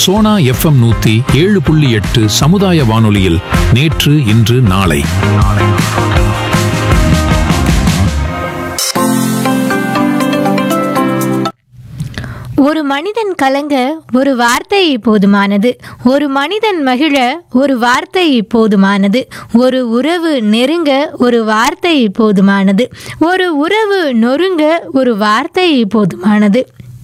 Sona FM நூத்தி ஏழு புள்ளி எட்டு சமுதாய வானொலியில் நேற்று இன்று நாளை ஒரு மனிதன் கலங்க ஒரு வார்த்தை போதுமானது ஒரு மனிதன் மகிழ ஒரு வார்த்தை போதுமானது ஒரு உறவு நெருங்க ஒரு வார்த்தை போதுமானது ஒரு உறவு நொறுங்க ஒரு வார்த்தை போதுமானது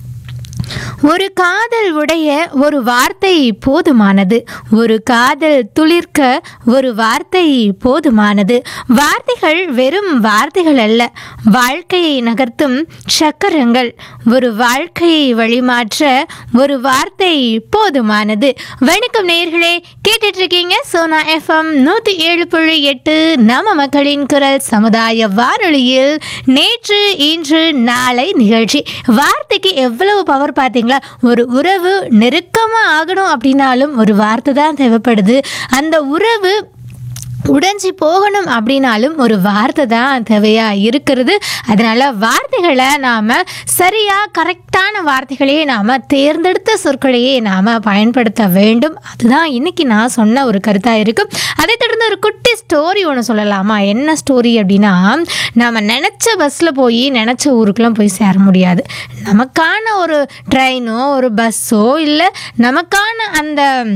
ஒரு காதல் உடைய ஒரு வார்த்தை போதுமானது ஒரு காதல் துளிர்க்க ஒரு வார்த்தை போதுமானது வார்த்தைகள் வெறும் வார்த்தைகள் அல்ல வாழ்க்கையை நகர்த்தும் சக்கரங்கள் ஒரு வாழ்க்கையை வழிமாற்ற ஒரு வார்த்தை போதுமானது வணக்கம் நேயர்களே கேட்டுட்டு இருக்கீங்க சோனா எஃப்எம் நூற்றி ஏழு புள்ளி எட்டு நம்ம மக்களின் குரல் சமுதாய வானொலியில் நேற்று இன்று நாளை நிகழ்ச்சி வார்த்தைக்கு எவ்வளவு பவர் பார்த்தீங்களா ஒரு உறவு நெருக்கமாக ஆகணும் அப்படின்னாலும் ஒரு வார்த்தை தான் தேவைப்படுது அந்த உறவு உடைஞ்சி போகணும் அப்படின்னாலும் ஒரு வார்த்தை தான் தேவையாக இருக்கிறது அதனால் வார்த்தைகளை நாம் சரியாக கரெக்டான வார்த்தைகளையே நாம் தேர்ந்தெடுத்த சொற்களையே நாம் பயன்படுத்த வேண்டும் அதுதான் இன்னைக்கு நான் சொன்ன ஒரு கருத்தாக இருக்கும் அதை தொடர்ந்து ஒரு குட்டி ஸ்டோரி ஒன்று சொல்லலாமா என்ன ஸ்டோரி அப்படின்னா நம்ம நினச்ச பஸ்ஸில் போய் நினச்ச ஊருக்குலாம் போய் சேர முடியாது நமக்கான ஒரு ட்ரெயினோ ஒரு பஸ்ஸோ இல்லை நமக்கான அந்த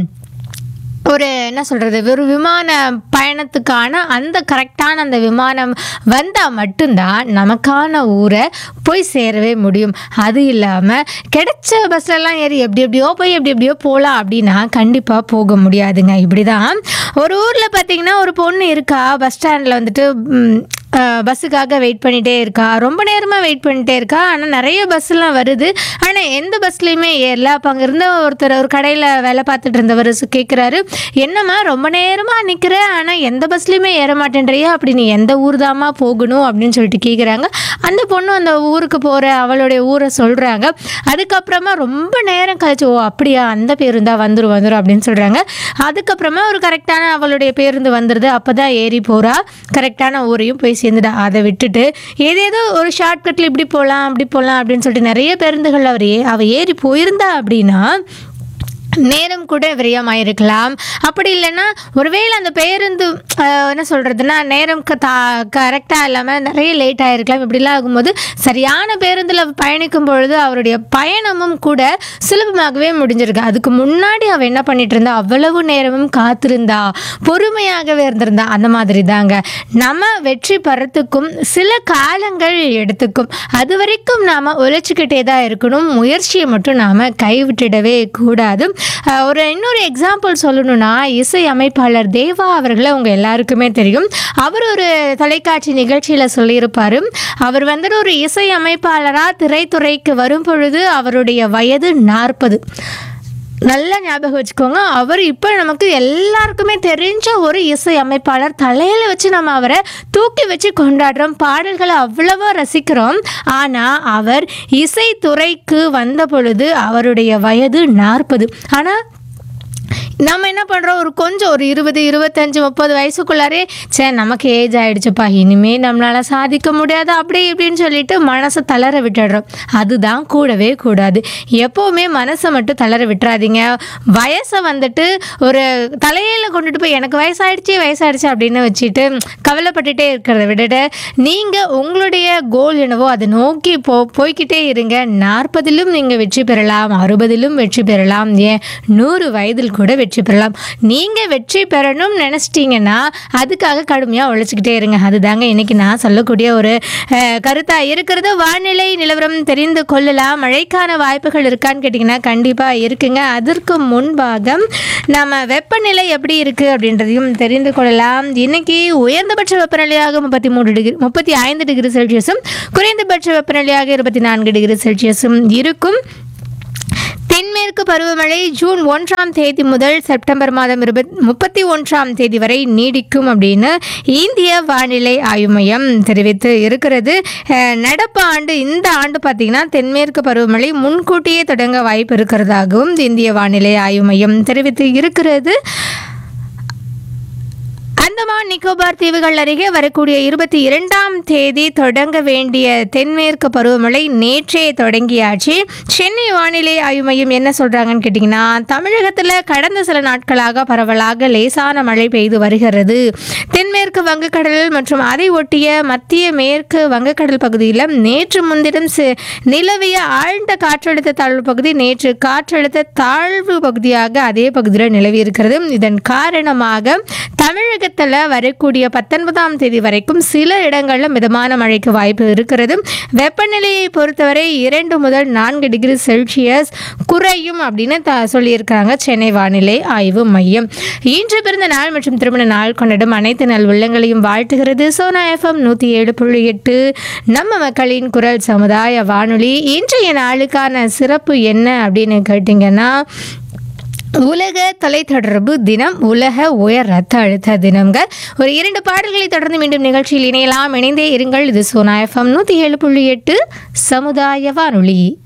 ஒரு என்ன சொல்கிறது ஒரு விமான பயணத்துக்கான அந்த கரெக்டான அந்த விமானம் வந்தால் மட்டும்தான் நமக்கான ஊரை போய் சேரவே முடியும் அது இல்லாமல் கிடைச்ச பஸ்லலாம் ஏறி எப்படி எப்படியோ போய் எப்படி எப்படியோ போகலாம் அப்படின்னா கண்டிப்பாக போக முடியாதுங்க இப்படி தான் ஒரு ஊரில் பார்த்தீங்கன்னா ஒரு பொண்ணு இருக்கா பஸ் ஸ்டாண்டில் வந்துட்டு ம், அஹ், பஸ்ஸுக்காக வெயிட் பண்ணிகிட்டே இருக்கா ரொம்ப நேரமாக வெயிட் பண்ணிட்டே இருக்கா ஆனால் நிறைய பஸ்ஸெலாம் வருது ஆனால் எந்த பஸ்லேயுமே ஏறல அப்போ அங்கே இருந்த ஒருத்தர் ஒரு கடையில் வேலை பார்த்துட்டு இருந்தவர் கேட்குறாரு என்னம்மா ரொம்ப நேரமாக நிற்கிற ஆனால் எந்த பஸ்லேயுமே ஏற மாட்டேன்றியா அப்படி நீ எந்த ஊர் தாம்மா போகணும் அப்படின்னு சொல்லிட்டு கேட்குறாங்க அந்த பொண்ணு அந்த ஊருக்கு போகிற அவளுடைய ஊரை சொல்கிறாங்க அதுக்கப்புறமா ரொம்ப நேரம் கழிச்சு ஓ அப்படியா அந்த பேருந்தா வந்துடும் வந்துடும் அப்படின்னு சொல்கிறாங்க அதுக்கப்புறமா ஒரு கரெக்டான அவளுடைய பேருந்து வந்துடுது அப்போ தான் ஏறி போகிறா கரெக்டான ஊரையும் போய் சேர்ந்துடா அதை விட்டுட்டு ஏதேதோ ஒரு ஷார்ட்கட்டில் இப்படி போகலாம் அப்படி போகலாம் அப்படின்னு சொல்லிட்டு நிறைய பேருந்துகள் அவர் ஏ அவள் ஏறி போயிருந்தா அப்படின்னா நேரம் கூட விரயமாயிருக்கலாம் அப்படி இல்லைன்னா ஒருவேளை அந்த பேருந்து ஆஹ், என்ன சொல்கிறதுனா நேரம் தா கரெக்டாக இல்லாமல் நிறைய லேட் ஆகிருக்கலாம் இப்படிலாம் ஆகும்போது சரியான பேருந்தில் பயணிக்கும் பொழுது அவருடைய பயணமும் கூட சுலபமாகவே முடிஞ்சிருக்கு அதுக்கு முன்னாடி அவள் என்ன பண்ணிட்டு இருந்தா அவ்வளவு நேரமும் காத்திருந்தா பொறுமையாகவே இருந்திருந்தா அந்த மாதிரி தாங்க நம்ம வெற்றி பெறத்துக்கும் சில காலங்கள் எடுத்துக்கும் அது வரைக்கும் நாம் உழைச்சிக்கிட்டே தான் இருக்கணும் முயற்சியை மட்டும் நாம் கைவிட்டுடவே கூடாது அஹ் ஒரு இன்னொரு எக்ஸாம்பிள் சொல்லணும்னா இசை அமைப்பாளர் தேவா அவர்களை உங்க எல்லாருக்குமே தெரியும் அவர் ஒரு தொலைக்காட்சி நிகழ்ச்சியில் சொல்லியிருப்பார் அவர் வந்துட்டு ஒரு இசை அமைப்பாளராக திரைத்துறைக்கு வரும் பொழுது அவருடைய வயது நாற்பது நல்லா ஞாபகம் வச்சுக்கோங்க அவர் இப்போ நமக்கு எல்லாருக்குமே தெரிஞ்ச ஒரு இசை அமைப்பாளர் தலையில் வச்சு நம்ம அவரை தூக்கி வச்சு கொண்டாடுறோம் பாடல்களை அவ்வளவா ரசிக்கிறோம் ஆனால் அவர் இசைத்துறைக்கு வந்த பொழுது அவருடைய வயது நாற்பது ஆனால் நம்ம என்ன பண்ணுறோம் ஒரு கொஞ்சம் ஒரு இருபது இருபத்தஞ்சி முப்பது வயசுக்குள்ளாரே சே நமக்கு ஏஜ் ஆயிடுச்சுப்பா இனிமே நம்மளால சாதிக்க முடியாது அப்படி இப்படின்னு சொல்லிட்டு மனசை தளர விட்டுடுறோம் அதுதான் கூடவே கூடாது எப்போவுமே மனசை மட்டும் தளர விட்டுறாதீங்க வயசை வந்துட்டு ஒரு தலையில கொண்டுட்டு போய் எனக்கு வயசாயிடுச்சு வயசாயிடுச்சு அப்படின்னு வச்சுட்டு கவலைப்பட்டுட்டே இருக்கிறத விட்டுட்டு நீங்கள் உங்களுடைய கோல் என்னவோ அதை நோக்கி போ போய்க்கிட்டே இருங்க நாற்பதிலும் நீங்கள் வெற்றி பெறலாம் அறுபதிலும் வெற்றி பெறலாம் ஏன் நூறு வயதில் கூட வெற்றி பெறலாம் நீங்கள் வெற்றி பெறணும்னு நினச்சிட்டிங்கன்னா அதுக்காக கடுமையாக உழைச்சிக்கிட்டே இருங்க அதுதாங்க இன்னைக்கு நான் சொல்லக்கூடிய ஒரு கருத்தாக இருக்கிறது வானிலை நிலவரம் தெரிந்து கொள்ளலாம் மழைக்கான வாய்ப்புகள் இருக்கான்னு கேட்டிங்கன்னா கண்டிப்பாக இருக்குங்க அதற்கு முன்பாக நம்ம வெப்பநிலை எப்படி இருக்குது அப்படின்றதையும் தெரிந்து கொள்ளலாம் இன்னைக்கு உயர்ந்தபட்ச வெப்பநிலையாக முப்பத்தி மூணு டிகிரி முப்பத்தி ஐந்து டிகிரி செல்சியஸும் குறைந்தபட்ச வெப்பநிலையாக இருபத்தி நான்கு டிகிரி செல்சியஸும் இருக்கும் தென்மேற்கு பருவமழை ஜூன் ஒன்றாம் தேதி முதல் செப்டம்பர் மாதம் இருபத் முப்பத்தி ஒன்றாம் தேதி வரை நீடிக்கும் அப்படின்னு இந்திய வானிலை ஆய்வு மையம் தெரிவித்து இருக்கிறது அஹ், நடப்பு ஆண்டு இந்த ஆண்டு பார்த்தீங்கன்னா தென்மேற்கு பருவமழை முன்கூட்டியே தொடங்க வாய்ப்பு இருக்கிறதாகவும் இந்திய வானிலை ஆய்வு மையம் தெரிவித்து இருக்கிறது அந்த அந்தமான் நிக்கோபார் தீவுகள் அருகே வரக்கூடிய இருபத்தி இரண்டாம் தேதி தொடங்க வேண்டிய தென்மேற்கு பருவமழை நேற்றே தொடங்கியாச்சு சென்னை வானிலை ஆய்வு மையம் என்ன சொல்றாங்கன்னு கேட்டிங்கன்னா தமிழகத்தில் கடந்த சில நாட்களாக பரவலாக லேசான மழை பெய்து வருகிறது தென்மேற்கு வங்கக்கடல் மற்றும் அதை ஒட்டிய மத்திய மேற்கு வங்கக்கடல் பகுதியில் நேற்று முன்தினம் சி- நிலவிய ஆழ்ந்த காற்றழுத்த தாழ்வு பகுதி நேற்று காற்றழுத்த தாழ்வு பகுதியாக அதே பகுதியில் நிலவி இருக்கிறது இதன் காரணமாக தமிழகத்தில் வரக்கூடிய பத்தொன்பதாம் தேதி வரைக்கும் சில இடங்களில் மிதமான மழைக்கு வாய்ப்பு இருக்கிறது வெப்பநிலையை பொறுத்தவரை இரண்டு முதல் நான்கு டிகிரி செல்சியஸ் குறையும் அப்படின்னு த சொல்லியிருக்காங்க சென்னை வானிலை ஆய்வு மையம் இன்று பிறந்த நாள் மற்றும் திருமண நாள் கொண்டாடும் அனைத்து நல் உள்ளங்களையும் வாழ்த்துகிறது சோனா எஃப்எம் நூற்றி ஏழு புள்ளி எட்டு நம்ம மக்களின் குரல் சமுதாய வானொலி இன்றைய நாளுக்கான சிறப்பு என்ன அப்படின்னு கேட்டிங்கன்னா உலக தொலைத்தொடர்பு தினம் உலக உயர் ரத்த அழுத்த தினம்கள் ஒரு இரண்டு பாடல்களை தொடர்ந்து மீண்டும் நிகழ்ச்சியில் இணையலாம் இணைந்தே இருங்கள் இது சோனா எஃப்எம் நூற்றி ஏழு புள்ளி எட்டு சமுதாய வானொலி